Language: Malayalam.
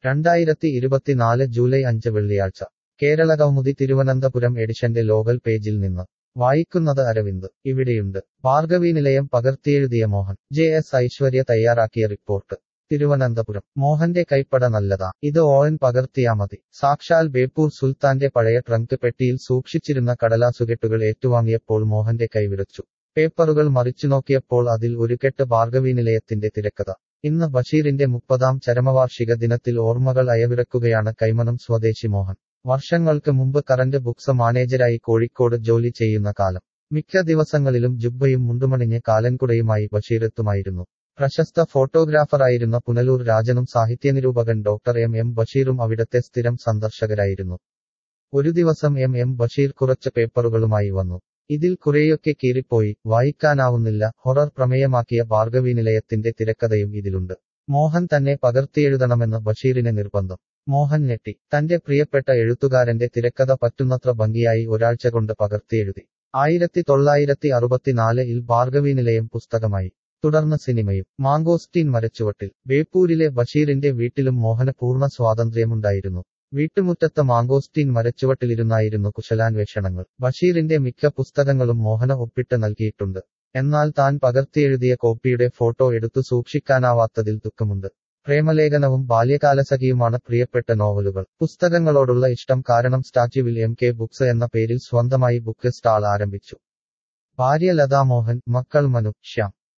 രണ്ടായിരത്തി ഇരുപത്തിനാല് ജൂലൈ അഞ്ച് വെള്ളിയാഴ്ച കേരള കൗമുദി തിരുവനന്തപുരം എഡിഷന്റെ ലോകൽ പേജിൽ നിന്ന് വായിക്കുന്നത് അരവിന്ദ് ഇവിടെയുണ്ട് ഭാർഗവി നിലയം പകർത്തിയെഴുതിയ മോഹൻ ജെ എസ് ഐശ്വര്യ തയ്യാറാക്കിയ റിപ്പോർട്ട് തിരുവനന്തപുരം മോഹന്റെ കൈപ്പട നല്ലതാ ഇത് ഓൻ പകർത്തിയാ മതി സാക്ഷാൽ ബേപ്പൂർ സുൽത്താന്റെ പഴയ ട്രങ്ക് പെട്ടിയിൽ സൂക്ഷിച്ചിരുന്ന കടലാസുകെട്ടുകൾ ഏറ്റുവാങ്ങിയപ്പോൾ മോഹന്റെ കൈവിറച്ചു പേപ്പറുകൾ മറിച്ചുനോക്കിയപ്പോൾ അതിൽ ഒരു കെട്ട് ഭാർഗവി നിലയത്തിന്റെ തിരക്കഥ ഇന്ന് ബഷീറിന്റെ മുപ്പതാം ചരമവാർഷിക ദിനത്തിൽ ഓർമ്മകൾ അയവിറക്കുകയാണ് കൈമനം സ്വദേശി മോഹൻ വർഷങ്ങൾക്ക് മുമ്പ് കറന്റ് ബുക്സ് മാനേജരായി കോഴിക്കോട് ജോലി ചെയ്യുന്ന കാലം മിക്ക ദിവസങ്ങളിലും ജുബ്ബയും മുണ്ടുമണിഞ്ഞ് കാലൻകുടയുമായി ബഷീറെത്തുമായിരുന്നു പ്രശസ്ത ഫോട്ടോഗ്രാഫറായിരുന്ന പുനലൂർ രാജനും സാഹിത്യനിരൂപകൻ ഡോക്ടർ എം എം ബഷീറും അവിടത്തെ സ്ഥിരം സന്ദർശകരായിരുന്നു ഒരു ദിവസം എം എം ബഷീർ കുറച്ച് പേപ്പറുകളുമായി വന്നു ഇതിൽ കുറെയൊക്കെ കീറിപ്പോയി വായിക്കാനാവുന്നില്ല ഹൊറർ പ്രമേയമാക്കിയ ഭാർഗവി നിലയത്തിന്റെ തിരക്കഥയും ഇതിലുണ്ട് മോഹൻ തന്നെ പകർത്തിയെഴുതണമെന്ന് ബഷീറിന് നിർബന്ധം മോഹൻ ഞെട്ടി തന്റെ പ്രിയപ്പെട്ട എഴുത്തുകാരന്റെ തിരക്കഥ പറ്റുന്നത്ര ഭംഗിയായി ഒരാഴ്ച കൊണ്ട് പകർത്തിയെഴുതി ആയിരത്തി തൊള്ളായിരത്തി അറുപത്തിനാലിൽ ഭാർഗവി നിലയം പുസ്തകമായി തുടർന്ന് സിനിമയും മാങ്കോസ്റ്റീൻ മരച്ചുവട്ടിൽ ബേപ്പൂരിലെ ബഷീറിന്റെ വീട്ടിലും മോഹന പൂർണ്ണ സ്വാതന്ത്ര്യമുണ്ടായിരുന്നു വീട്ടുമുറ്റത്ത് മാങ്കോസ്റ്റീൻ മരച്ചുവട്ടിലിരുന്നായിരുന്നു കുശലാന്വേഷണങ്ങൾ ബഷീറിന്റെ മിക്ക പുസ്തകങ്ങളും മോഹന ഒപ്പിട്ട് നൽകിയിട്ടുണ്ട് എന്നാൽ താൻ പകർത്തിയെഴുതിയ കോപ്പിയുടെ ഫോട്ടോ എടുത്തു സൂക്ഷിക്കാനാവാത്തതിൽ ദുഃഖമുണ്ട് പ്രേമലേഖനവും ബാല്യകാലസഖിയുമാണ് പ്രിയപ്പെട്ട നോവലുകൾ പുസ്തകങ്ങളോടുള്ള ഇഷ്ടം കാരണം സ്റ്റാച്യുവിൽ എം കെ ബുക്സ് എന്ന പേരിൽ സ്വന്തമായി ബുക്ക് സ്റ്റാൾ ആരംഭിച്ചു ഭാര്യ ലതാ മോഹൻ മക്കൾ മനു ശ്യാം